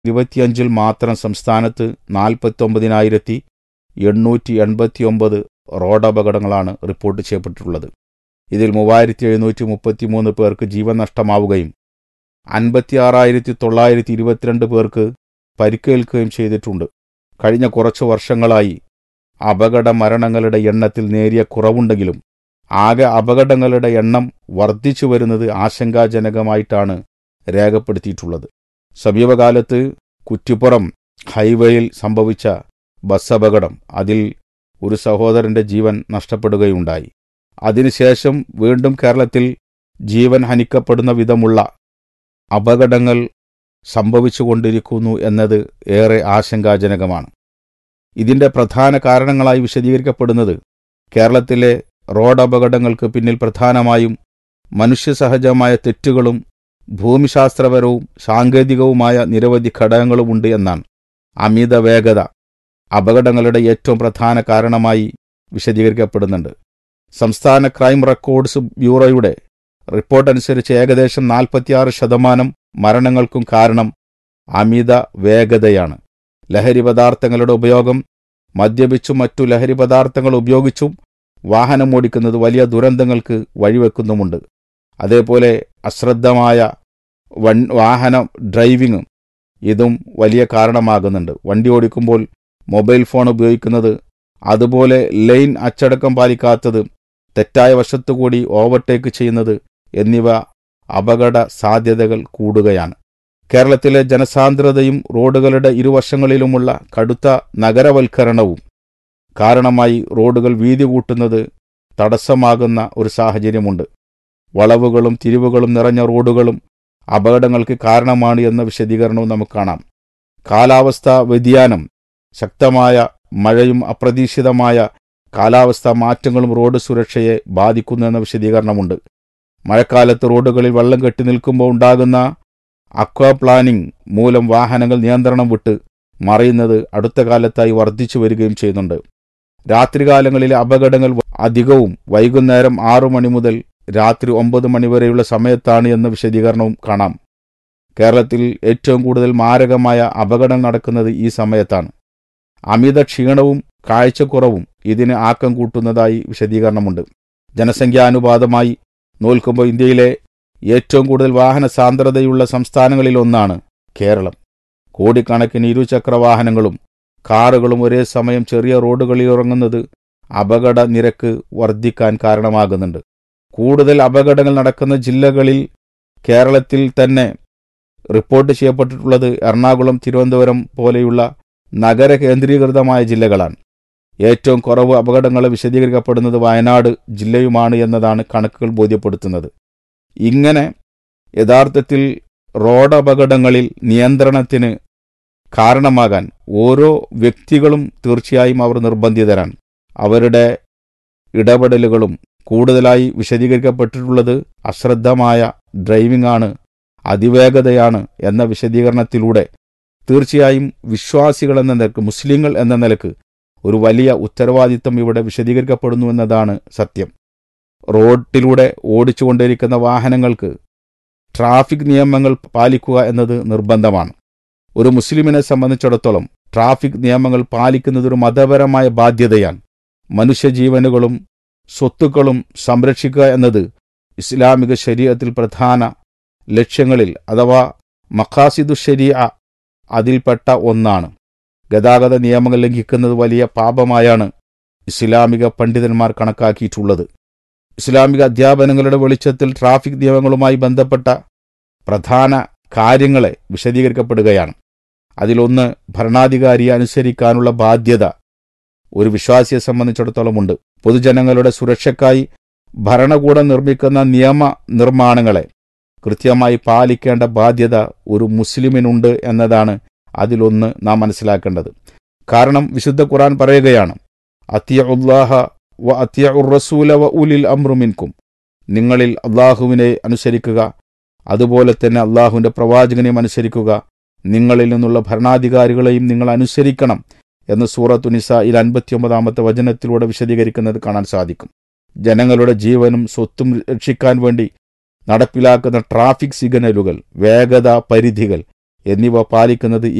ഇരുപത്തിയഞ്ചിൽ മാത്രം സംസ്ഥാനത്ത് നാൽപ്പത്തൊമ്പതിനായിരത്തി എണ്ണൂറ്റി എൺപത്തിയൊമ്പത് റോഡപകടങ്ങളാണ് റിപ്പോർട്ട് ചെയ്യപ്പെട്ടിട്ടുള്ളത് ഇതിൽ മൂവായിരത്തി എഴുന്നൂറ്റി മുപ്പത്തി മൂന്ന് പേർക്ക് ജീവൻ നഷ്ടമാവുകയും അൻപത്തിയാറായിരത്തി തൊള്ളായിരത്തി ഇരുപത്തിരണ്ട് പേർക്ക് പരിക്കേൽക്കുകയും ചെയ്തിട്ടുണ്ട് കഴിഞ്ഞ കുറച്ചു വർഷങ്ങളായി അപകട മരണങ്ങളുടെ എണ്ണത്തിൽ നേരിയ കുറവുണ്ടെങ്കിലും ആകെ അപകടങ്ങളുടെ എണ്ണം വർദ്ധിച്ചു വരുന്നത് ആശങ്കാജനകമായിട്ടാണ് രേഖപ്പെടുത്തിയിട്ടുള്ളത് സമീപകാലത്ത് കുറ്റിപ്പുറം ഹൈവേയിൽ സംഭവിച്ച ബസ് അപകടം അതിൽ ഒരു സഹോദരന്റെ ജീവൻ നഷ്ടപ്പെടുകയുണ്ടായി അതിനുശേഷം വീണ്ടും കേരളത്തിൽ ജീവൻ ഹനിക്കപ്പെടുന്ന വിധമുള്ള അപകടങ്ങൾ സംഭവിച്ചുകൊണ്ടിരിക്കുന്നു എന്നത് ഏറെ ആശങ്കാജനകമാണ് ഇതിന്റെ പ്രധാന കാരണങ്ങളായി വിശദീകരിക്കപ്പെടുന്നത് കേരളത്തിലെ റോഡ് അപകടങ്ങൾക്ക് പിന്നിൽ പ്രധാനമായും മനുഷ്യസഹജമായ തെറ്റുകളും ഭൂമിശാസ്ത്രപരവും സാങ്കേതികവുമായ നിരവധി ഘടകങ്ങളുമുണ്ട് എന്നാണ് അമിത വേഗത അപകടങ്ങളുടെ ഏറ്റവും പ്രധാന കാരണമായി വിശദീകരിക്കപ്പെടുന്നുണ്ട് സംസ്ഥാന ക്രൈം റെക്കോർഡ്സ് ബ്യൂറോയുടെ റിപ്പോർട്ട് അനുസരിച്ച് ഏകദേശം നാൽപ്പത്തിയാറ് ശതമാനം മരണങ്ങൾക്കും കാരണം അമിത വേഗതയാണ് ലഹരി പദാർത്ഥങ്ങളുടെ ഉപയോഗം മദ്യപിച്ചും മറ്റു ലഹരി പദാർത്ഥങ്ങൾ ഉപയോഗിച്ചും വാഹനം ഓടിക്കുന്നത് വലിയ ദുരന്തങ്ങൾക്ക് വഴിവെക്കുന്നുമുണ്ട് അതേപോലെ അശ്രദ്ധമായ വൺ വാഹന ഡ്രൈവിങ്ങും ഇതും വലിയ കാരണമാകുന്നുണ്ട് വണ്ടി ഓടിക്കുമ്പോൾ മൊബൈൽ ഫോൺ ഉപയോഗിക്കുന്നത് അതുപോലെ ലൈൻ അച്ചടക്കം പാലിക്കാത്തത് തെറ്റായ വശത്തുകൂടി ഓവർടേക്ക് ചെയ്യുന്നത് എന്നിവ അപകട സാധ്യതകൾ കൂടുകയാണ് കേരളത്തിലെ ജനസാന്ദ്രതയും റോഡുകളുടെ ഇരുവശങ്ങളിലുമുള്ള കടുത്ത നഗരവൽക്കരണവും കാരണമായി റോഡുകൾ വീതി കൂട്ടുന്നത് തടസ്സമാകുന്ന ഒരു സാഹചര്യമുണ്ട് വളവുകളും തിരിവുകളും നിറഞ്ഞ റോഡുകളും അപകടങ്ങൾക്ക് കാരണമാണ് എന്ന വിശദീകരണവും നമുക്ക് കാണാം കാലാവസ്ഥാ വ്യതിയാനം ശക്തമായ മഴയും അപ്രതീക്ഷിതമായ കാലാവസ്ഥാ മാറ്റങ്ങളും റോഡ് സുരക്ഷയെ ബാധിക്കുന്നു എന്ന വിശദീകരണമുണ്ട് മഴക്കാലത്ത് റോഡുകളിൽ വെള്ളം കെട്ടി നിൽക്കുമ്പോൾ ഉണ്ടാകുന്ന അക്വാ പ്ലാനിംഗ് മൂലം വാഹനങ്ങൾ നിയന്ത്രണം വിട്ട് മറയുന്നത് അടുത്ത കാലത്തായി വർദ്ധിച്ചു വരികയും ചെയ്യുന്നുണ്ട് രാത്രികാലങ്ങളിലെ അപകടങ്ങൾ അധികവും വൈകുന്നേരം ആറു മണി മുതൽ രാത്രി ഒമ്പത് മണിവരെയുള്ള സമയത്താണ് എന്ന വിശദീകരണവും കാണാം കേരളത്തിൽ ഏറ്റവും കൂടുതൽ മാരകമായ അപകടം നടക്കുന്നത് ഈ സമയത്താണ് അമിത ക്ഷീണവും കാഴ്ചക്കുറവും ഇതിന് ആക്കം കൂട്ടുന്നതായി വിശദീകരണമുണ്ട് ജനസംഖ്യാനുപാതമായി നോൽക്കുമ്പോൾ ഇന്ത്യയിലെ ഏറ്റവും കൂടുതൽ വാഹന സാന്ദ്രതയുള്ള സംസ്ഥാനങ്ങളിലൊന്നാണ് കേരളം കോടിക്കണക്കിന് ഇരുചക്ര വാഹനങ്ങളും കാറുകളും ഒരേ സമയം ചെറിയ റോഡുകളിൽ ഇറങ്ങുന്നത് അപകട നിരക്ക് വർദ്ധിക്കാൻ കാരണമാകുന്നുണ്ട് കൂടുതൽ അപകടങ്ങൾ നടക്കുന്ന ജില്ലകളിൽ കേരളത്തിൽ തന്നെ റിപ്പോർട്ട് ചെയ്യപ്പെട്ടിട്ടുള്ളത് എറണാകുളം തിരുവനന്തപുരം പോലെയുള്ള നഗര കേന്ദ്രീകൃതമായ ജില്ലകളാണ് ഏറ്റവും കുറവ് അപകടങ്ങൾ വിശദീകരിക്കപ്പെടുന്നത് വയനാട് ജില്ലയുമാണ് എന്നതാണ് കണക്കുകൾ ബോധ്യപ്പെടുത്തുന്നത് ഇങ്ങനെ യഥാർത്ഥത്തിൽ റോഡ് അപകടങ്ങളിൽ നിയന്ത്രണത്തിന് കാരണമാകാൻ ഓരോ വ്യക്തികളും തീർച്ചയായും അവർ നിർബന്ധിതരാണ് അവരുടെ ഇടപെടലുകളും കൂടുതലായി വിശദീകരിക്കപ്പെട്ടിട്ടുള്ളത് അശ്രദ്ധമായ ഡ്രൈവിംഗ് ആണ് അതിവേഗതയാണ് എന്ന വിശദീകരണത്തിലൂടെ തീർച്ചയായും വിശ്വാസികൾ എന്ന നിലക്ക് മുസ്ലിങ്ങൾ എന്ന നിലക്ക് ഒരു വലിയ ഉത്തരവാദിത്തം ഇവിടെ വിശദീകരിക്കപ്പെടുന്നു എന്നതാണ് സത്യം റോഡിലൂടെ ഓടിച്ചുകൊണ്ടിരിക്കുന്ന വാഹനങ്ങൾക്ക് ട്രാഫിക് നിയമങ്ങൾ പാലിക്കുക എന്നത് നിർബന്ധമാണ് ഒരു മുസ്ലിമിനെ സംബന്ധിച്ചിടത്തോളം ട്രാഫിക് നിയമങ്ങൾ പാലിക്കുന്നത് ഒരു മതപരമായ ബാധ്യതയാണ് മനുഷ്യജീവനുകളും സ്വത്തുക്കളും സംരക്ഷിക്കുക എന്നത് ഇസ്ലാമിക ശരീരത്തിൽ പ്രധാന ലക്ഷ്യങ്ങളിൽ അഥവാ മഖാസിദു ശരിയ അതിൽപ്പെട്ട ഒന്നാണ് ഗതാഗത നിയമങ്ങൾ ലംഘിക്കുന്നത് വലിയ പാപമായാണ് ഇസ്ലാമിക പണ്ഡിതന്മാർ കണക്കാക്കിയിട്ടുള്ളത് ഇസ്ലാമിക അധ്യാപനങ്ങളുടെ വെളിച്ചത്തിൽ ട്രാഫിക് നിയമങ്ങളുമായി ബന്ധപ്പെട്ട പ്രധാന കാര്യങ്ങളെ വിശദീകരിക്കപ്പെടുകയാണ് അതിലൊന്ന് ഭരണാധികാരിയെ അനുസരിക്കാനുള്ള ബാധ്യത ഒരു വിശ്വാസിയെ സംബന്ധിച്ചിടത്തോളമുണ്ട് പൊതുജനങ്ങളുടെ സുരക്ഷയ്ക്കായി ഭരണകൂടം നിർമ്മിക്കുന്ന നിയമ നിർമ്മാണങ്ങളെ കൃത്യമായി പാലിക്കേണ്ട ബാധ്യത ഒരു മുസ്ലിമിനുണ്ട് എന്നതാണ് അതിലൊന്ന് നാം മനസ്സിലാക്കേണ്ടത് കാരണം വിശുദ്ധ ഖുർആൻ പറയുകയാണ് അത്തിയ ഉല്ലാഹ വ അത്തിയ റസൂല വ ഉലിൽ അമ്രുമിൻകും നിങ്ങളിൽ അള്ളാഹുവിനെ അനുസരിക്കുക അതുപോലെ തന്നെ അള്ളാഹുവിന്റെ പ്രവാചകനെയും അനുസരിക്കുക നിങ്ങളിൽ നിന്നുള്ള ഭരണാധികാരികളെയും നിങ്ങൾ അനുസരിക്കണം എന്ന് സൂറത്തു നിസയിൽ അൻപത്തിയൊമ്പതാമത്തെ വചനത്തിലൂടെ വിശദീകരിക്കുന്നത് കാണാൻ സാധിക്കും ജനങ്ങളുടെ ജീവനും സ്വത്തും രക്ഷിക്കാൻ വേണ്ടി നടപ്പിലാക്കുന്ന ട്രാഫിക് സിഗ്നലുകൾ വേഗത പരിധികൾ എന്നിവ പാലിക്കുന്നത്